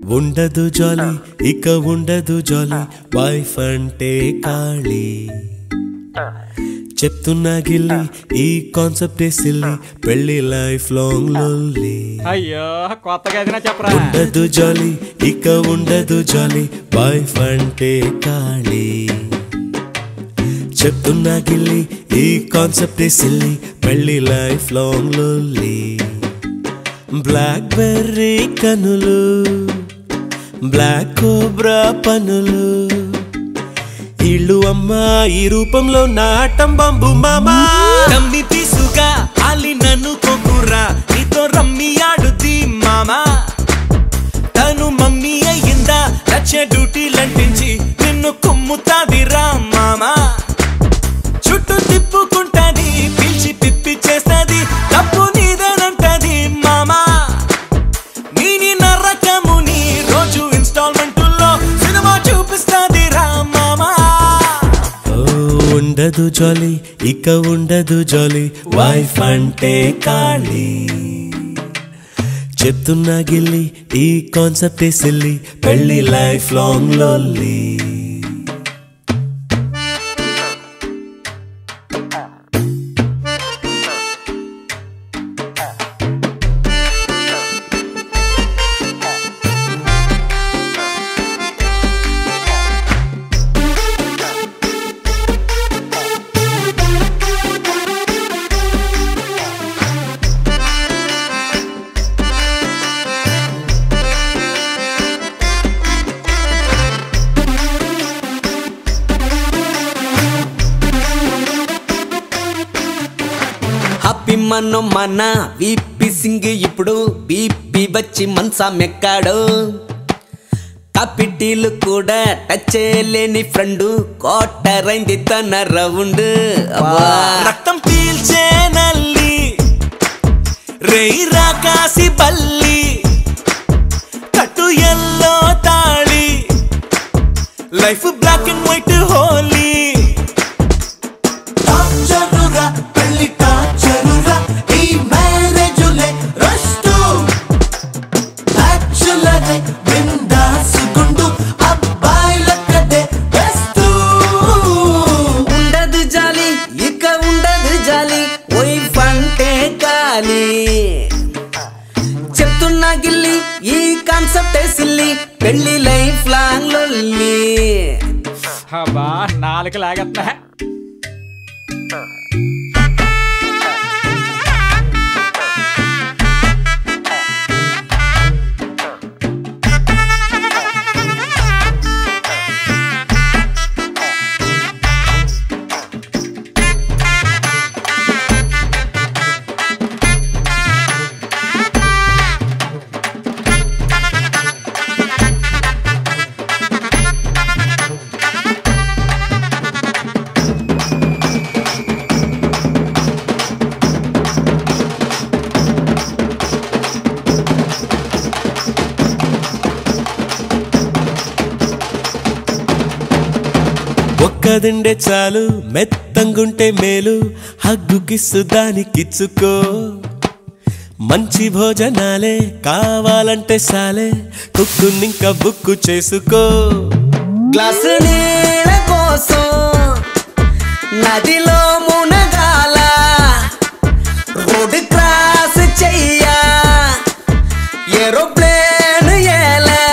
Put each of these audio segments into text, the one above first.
ఉండదు జాలి ఇక ఉండదు జాలి వైఫ్ అంటే కాళీ చెప్తున్నా గిల్లి ఈ కాన్సెప్ట్ సిల్లి పెళ్లి లైఫ్ లాంగ్ లొల్లి అయ్యో కొత్తగా ఏదైనా చెప్పరా ఉండదు జాలి ఇక ఉండదు జాలి వైఫ్ అంటే కాళీ చెప్తున్నా గిల్లి ఈ కాన్సెప్ట్ సిల్లి పెళ్లి లైఫ్ లాంగ్ లొల్లి బ్లాక్ బెర్రీ కనులు బ్లాక్ కోబ్రా పనులు ఇళ్ళు అమ్మా ఈ రూపంలో నాటం బంబు మామా తమ్మి తీసుగా అలి నన్ను కొకురా నీతో రమ్మి ఆడుద్ది మామా తను మమ్మీ అయ్యిందా నచ్చే డ్యూటీలంటించి నిన్ను కుమ్ముతాదిరా మామా చుట్టూ తిప్పుకుంటది పిలిచి పిప్పి చేస్తది తప్పు నీదేనంటది మామా నీని నరకముని రోజు ఇన్స్టాల్మెంటుల్లో సినిమా చూపిస్తది రా మామా ఓ, ఉండదు జాలి ఇక ఉండదు జాలి వైఫ్ అంటే కాళీ చెప్తున్నా గిల్లి ఈ కాన్సెప్ట్ సిల్లి పెళ్లి లైఫ్ లాంగ్ లొల్లి హ్యాపీ మన్నో మన విపి సింగ్ ఇప్పుడు బీపీ వచ్చి మనసా మెక్కాడు కాపిటీలు కూడా టచ్ చేయలేని ఫ్రెండ్ కోటరైంది తన రౌండ్ రక్తం పీల్చే నల్లి రేయి రాకాసి బల్లి కట్టు ఎల్లో తాళి life black and white Holi టార్చరురా పెళ్లి టార్చరురా ఈ మ్యారేజులే రస్టు బ్యాచులరే బిందాసుకుంటూ అబ్బాయిలక్కడే బెస్ట్ ఉండదు జాలి ఇక ఉండదు జాలి వైఫ్ అంటే కాలి చెప్తున్నా గిల్లి ఈ కాన్సెప్ట్ సిల్లి పెళ్లి లైఫ్ లాంగ్ లొల్లి అబ్బా నాలుగు లాగెత్తా ఒక్కదిండే చాలు మెత్తంగుంటే మేలు హగ్గు కిస్సు దానికిచ్చుకో మంచి భోజనాలే కావాలంటే సాలే కుక్కునింక బుక్కు చేసుకో గ్లాసు నీళ్ళ కోసం నదిలో మునగాల రోడ్ క్రాస్ చెయ్యా ఏరోప్లేన్ ఎలా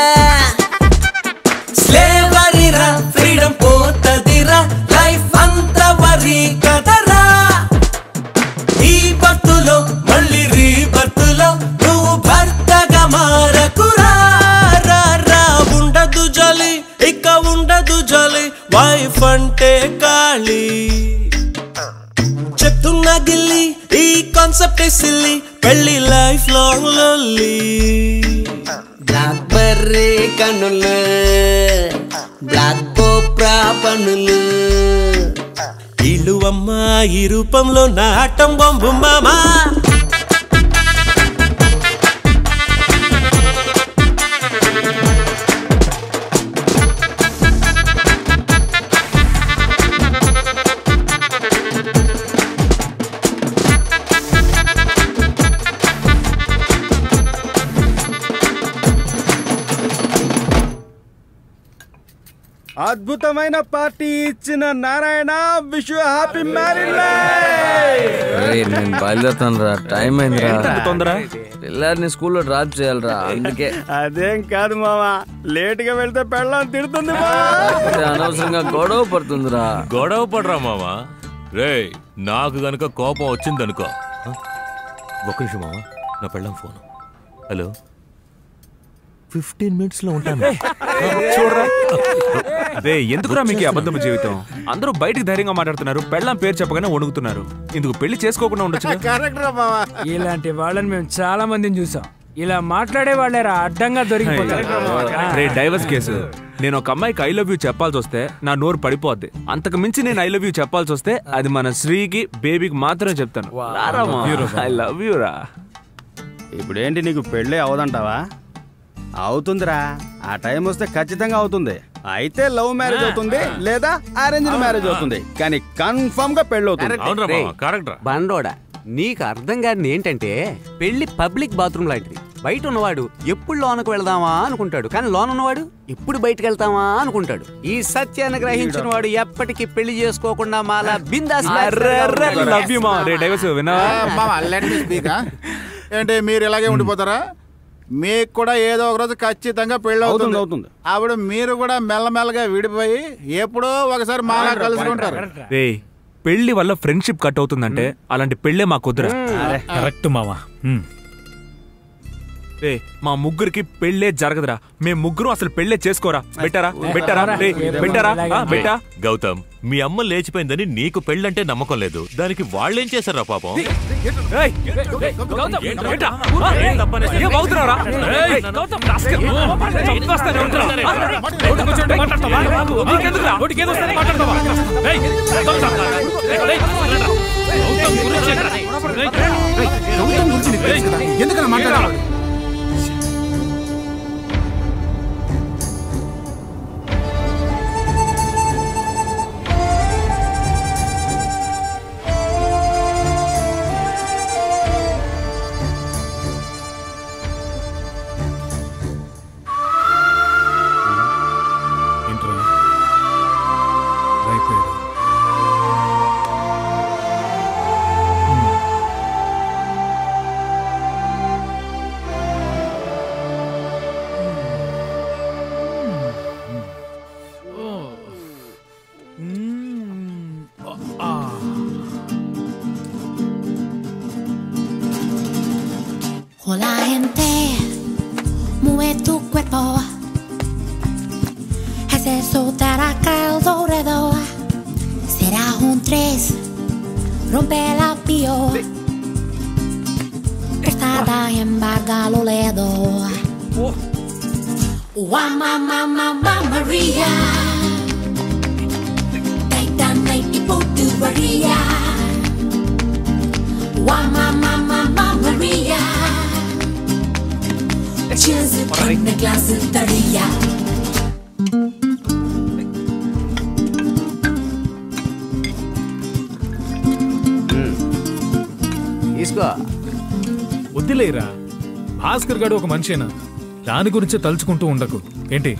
స్లేవరీరా ఫ్రీడమ్ పోతదిరా లైఫ్ అంతా వరి కదరా ఈ బర్తులో మళ్ళీ రీ బర్తులో నువ్వు భర్తగా మారకురా రా, రా. ఉండదు జాలి ఇక ఉండదు జాలి వైఫ్ అంటే కాళీ చెప్తున్నా గిల్లి ఈ కాన్సెప్ట్ సిల్లి పెళ్లి లైఫ్ లాంగ్ లొల్లి బ్లాక్ బర్రీ కనులు బ్లాక్ కోప్రా పనులు ఇల్లు అమ్మా ఈ రూపంలో నాటం బొంబు మామా అద్భుతమైన పార్టీ ఇచ్చిన నారాయణ విష్ హ్యాపీ మ్యారీడ్ నేను బయలుదేరుతాను రా టైం అయిందిరా తొందర పిల్లర్ని స్కూల్లో డ్రాప్ చేయాలిరా అందుకే అదేం కాదు మావా లేట్ గా వెళ్తే పెళ్ళం తిడుతుంది కాకపోతే అనవసరంగా గొడవ పడుతుందిరా గొడవ పడరా మావా రే నాకు గనుక కోపం వచ్చిందనుకో హ? ఒక్క నిమిషం మావా నా పెళ్ళం ఫోన్ హలో ఫిఫ్టీన్ మినిట్స్ లో ఉంటాను చూడరా రే ఎందుకురా మీకు ఈ అబద్ధపు జీవితం అందరూ బయటికి ధైర్యంగా మాట్లాడుతున్నారు పెళ్ళాం పేరు చెప్పగానే వణుకుతున్నారు ఇందుకు పెళ్లి చేసుకోకుండా ఉండొచ్చు ఇలాంటి వాళ్ళని మేము చాలా మందిని చూసాం ఇలా మాట్లాడే వాళ్ళేరా అడ్డంగా దొరికిపోతారు రే డైవర్స్ కేసు నేను ఒక అమ్మాయికి ఐ లవ్ యూ చెప్పాల్సి వస్తే నా నోరు పడిపోద్ది అంతకు మించి నేను ఐ లవ్ యూ చెప్పాల్సి వస్తే అది మన శ్రీకి బేబీకి మాత్రమే చెప్తాను ఐ లవ్ యూ రా ఇప్పుడు ఏంటి నీకు పెళ్ళే అవదంటావా అవుతుందిరా ఆ టైం వస్తే ఖచ్చితంగా అవుతుంది అయితే లవ్ మ్యారేజ్ అవుతుంది లేదా అరేంజ్ మ్యారేజ్ అవుతుంది కానీ కన్ఫర్మ్ గా పెళ్ళి అవుతుంది అవునరా రేయ్. మావా కరెక్ట్ రా బండోడా నీకు అర్థం కాని ఏంటంటే పెళ్లి పబ్లిక్ బాత్రూమ్ లాంటిది బయట ఉన్నవాడు ఎప్పుడు లోనకు వెళదామా అనుకుంటాడు కానీ లోన ఉన్నవాడు ఎప్పుడు బయటకు వెళ్తామా అనుకుంటాడు ఈ సత్యాన్ని గ్రహించిన వాడు ఎప్పటికీ పెళ్లి చేసుకోకుండా మాలా బిందాస్ లవ్ యూ మా రే డైవర్స్ విన్నావా మామ లెట్ మీ స్పీక్ ఏంటి మీరు ఇలాగే ఉండిపోతారా మీకు కూడా ఏదో ఒక రోజు ఖచ్చితంగా పెళ్ళి అవుతుంది అవుతుంది అవుతుంది అప్పుడు మీరు కూడా మెల్లమెల్లగా విడిపోయి ఎప్పుడో ఒకసారి మాలా కలుసుకుంటారు రే పెళ్లి వల్ల ఫ్రెండ్షిప్ కట్ అవుతుందంటే అలాంటి పెళ్ళే మాకు కుదరా కరెక్ట్ మావా రే మా ముగ్గురికి పెళ్ళే జరగదురా మేము ముగ్గురు అసలు పెళ్ళే చేసుకోరా బెట్టరా బెట్టరా రే బెట్టరా ఆ, బెట్టా గౌతమ్ మీ అమ్మ లేచిపోయిందని నీకు పెళ్ళంటే నమ్మకం లేదు దానికి వాళ్ళేం చేశారా పాపం ఏయ్! ఏంట్రా? ఆ, ఏం అవుతున్నావురా? ఏయ్! రాస్కెల్. చంపేస్తాను, ఉంటారా? ఆ, రోడ్డు కూర్చోండి, మాట్లాడతావా? నీకెందుకురా? ఏయ్! ఎందుకన్నా మాట్లాడాలి Hola gente, mueve tu cuerpo. Hace soltar acá alrededor. Será un tres, rompe la pio. Prestada embarga lo ledo. Wa mamá mamá María. Titan night ipo tu varia. Wa mamá mamá María. Cheers, con glass of Daria. తీసుకో వద్దులేరా భాస్కర్ గడు ఒక మనిషేనా దాని గురించే తలుచుకుంటూ ఉండకు ఏంటి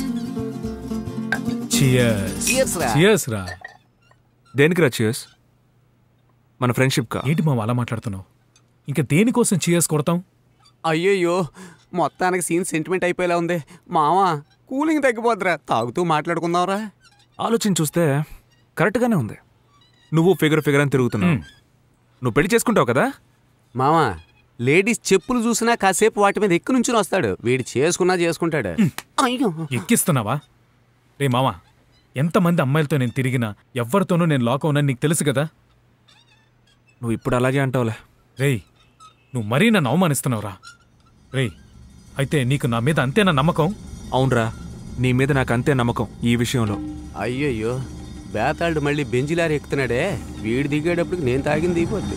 Cheers రా. Cheers రా దేనికి రా చియర్స్ మన ఫ్రెండ్షిప్ కా ఏంటి మా అలా మాట్లాడుతున్నావు ఇంకా దేనికోసం చియర్స్ కొడతాం అయ్యయ్యో మొత్తానికి సీన్ సెంటిమెంట్ అయిపోయేలా ఉంది మావా కూలింగ్ తగ్గిపోద్దిరా తాగుతూ మాట్లాడుకుందాంరా ఆలోచన చూస్తే కరెక్ట్గానే ఉంది నువ్వు ఫిగర్ ఫిగర్ అని తిరుగుతున్నావు నువ్వు పెళ్లి చేసుకుంటావు కదా మావా లేడీస్ చెప్పులు చూసినా కాసేపు వాటి మీద ఎక్కువ నుంచి వస్తాడు వీడు చేసుకున్నా చేసుకుంటాడు అయ్యో ఎక్కిస్తున్నావా రే మావా ఎంతమంది అమ్మాయిలతో నేను తిరిగినా ఎవరితోనూ నేను లాక్ అవునని నీకు తెలుసు కదా నువ్వు ఇప్పుడు అలాగే అంటావులే రేయ్ నువ్వు మరీ నన్ను అవమానిస్తున్నావురా రేయ్ అయితే నీకు నా మీద అంతేనా నమ్మకం అవునరా నీ మీద నాకు అంతే నమ్మకం ఈ విషయంలో అయ్యయ్యో బేతాళుడు మళ్ళీ బెంజిలారి ఎక్కుతున్నాడే వీడు దిగేటప్పటికి నేను తాగింది దిగిపోద్ది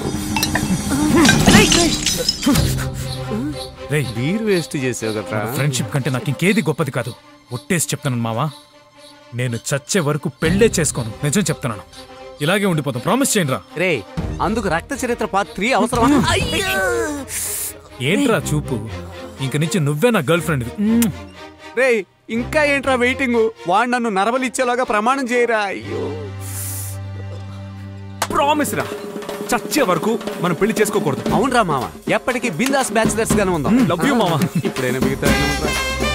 రేయ్ బీర్ వేస్ట్ చేసావు కదా ఫ్రెండ్షిప్ కంటే నాకు ఇంకేది గొప్పది కాదు ఒట్టేసి చెప్తున్నాను మావా నేను చచ్చే వరకు పెళ్ళే చేసుకోను నిజం చెప్తున్నాను ఇలాగే ఉండిపోతాం ప్రామిస్ చేయండి రా రే అందుకు రక్త చరిత్ర పార్ట్ త్రీ అవసరం ఏంట్రా చూపు ఇంక నుంచి నువ్వే నా గర్ల్ ఫ్రెండ్ రే ఇంకా ఏంట్రా వెయిటింగ్ వాడు నన్ను నరవలిచ్చేలాగా ప్రమాణం చేయరా అయ్యో ప్రామిస్ రా చచ్చే వరకు మనం పెళ్లి చేసుకోకూడదు అవునరా మామ ఎప్పటికీ బిందాస్ బ్యాచిలర్స్ గానే ఉందాం లవ్ యూ మామ ఇప్పుడైనా మిగతా ఏమంటారా?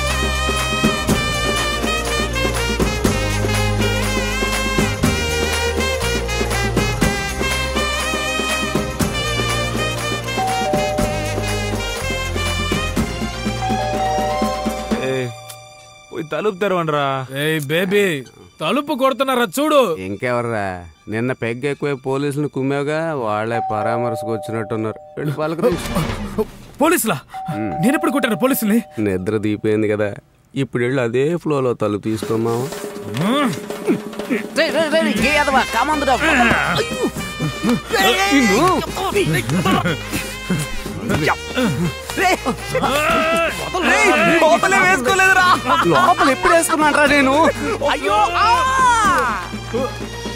ఏ, పోయి తలుపు తెరవండిరా ఏయ్ బేబీ తలుపు కొడుతున్నారా చూడు ఇంకెవర్రా నిన్న పెగ్ ఎక్కువ పోలీసులు కుమ్మేగా వాళ్ళే పరామర్శకు వచ్చినట్టున్నారు వెళ్ళి పలకరించు పోలీసులా నేను ఎప్పుడు కొట్టాను పోలీసుల్ని నిద్ర దీపోయింది కదా ఇప్పుడు వెళ్ళి అదే ఫ్లోలో తలుపు తీసుకోమావా వేసుకోలేదురా లోపల ఎప్పుడు వేసుకున్నాడ్రా నేను అయ్యో